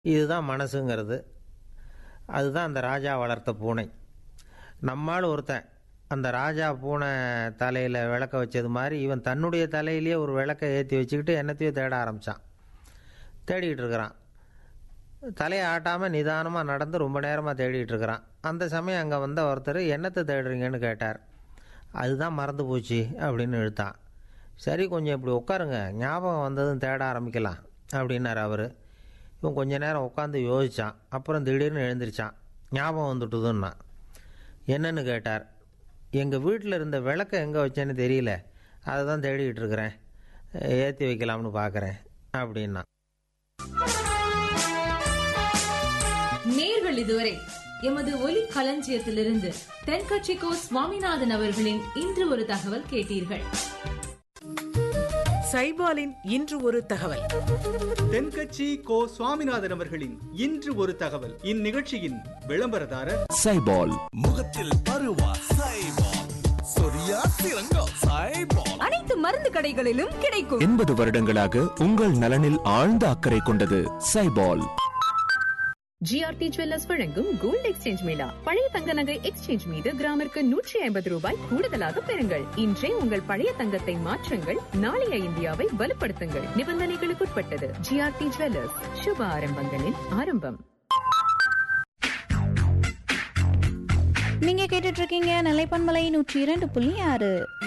இதுதான் மனசுங்கிறது அதுதான் அந்த ராஜா வளர்த்த பூனை நம்மால் ஒருத்தன் அந்த ராஜா பூனை தலையில் விளக்க வச்சது மாதிரி இவன் தன்னுடைய தலையிலேயே ஒரு விளக்கை ஏற்றி வச்சுக்கிட்டு என்னத்தையோ தேட ஆரம்பித்தான் தேடிக்கிட்டு இருக்கிறான் தலையை ஆட்டாமல் நிதானமாக நடந்து ரொம்ப நேரமாக தேடிட்டு இருக்கிறான் அந்த சமயம் அங்கே வந்த ஒருத்தர் என்னத்தை தேடுறீங்கன்னு கேட்டார் அதுதான் மறந்து போச்சு அப்படின்னு இழுத்தான் சரி கொஞ்சம் இப்படி உட்காருங்க ஞாபகம் வந்ததும் தேட ஆரம்பிக்கலாம் அப்படின்னார் அவர் இவன் கொஞ்ச நேரம் உட்காந்து யோசித்தான் அப்புறம் திடீர்னு எழுந்திரிச்சான் ஞாபகம் வந்துட்டுதுன்னா என்னன்னு கேட்டார் எங்கள் வீட்டில் இருந்த விளக்கை எங்கே வச்சேன்னு தெரியல அதை தான் தேடிக்கிட்டு இருக்கிறேன் ஏற்றி வைக்கலாம்னு பார்க்குறேன் அப்படின்னா நேர்கள் இதுவரை எமது ஒலி களஞ்சியத்திலிருந்து தென்கட்சிக்கோ சுவாமிநாதன் அவர்களின் இன்று ஒரு தகவல் கேட்டீர்கள் சைபாலின் இன்று ஒரு தகவல் தென்கட்சி கோ சுவாமிநாதன் அவர்களின் இன்று ஒரு தகவல் இந்நிகழ்ச்சியின் விளம்பரதாரர் சைபால் முகத்தில் பருவா சைபால் சொரியா சிறங்கோ சைபால் அனைத்து மருந்து கடைகளிலும் கிடைக்கும் எண்பது வருடங்களாக உங்கள் நலனில் ஆழ்ந்த அக்கறை கொண்டது சைபால் ஜிஆர்டி ஜுவல்லர்ஸ் வழங்கும் கோல்ட் எக்ஸ்சேஞ்ச் மேளா பழைய தங்க நகை எக்ஸ்சேஞ்ச் மீது கிராமிற்கு நூற்றி ஐம்பது ரூபாய் கூடுதலாக பெறுங்கள் இன்றே உங்கள் பழைய தங்கத்தை மாற்றுங்கள் நாளைய இந்தியாவை வலுப்படுத்துங்கள் நிபந்தனைகளுக்குட்பட்டது ஜிஆர்டி ஜுவல்லர்ஸ் சுப ஆரம்பங்களின் ஆரம்பம் நீங்க கேட்டுட்டு இருக்கீங்க நிலைப்பன்மலை நூற்றி இரண்டு புள்ளி ஆறு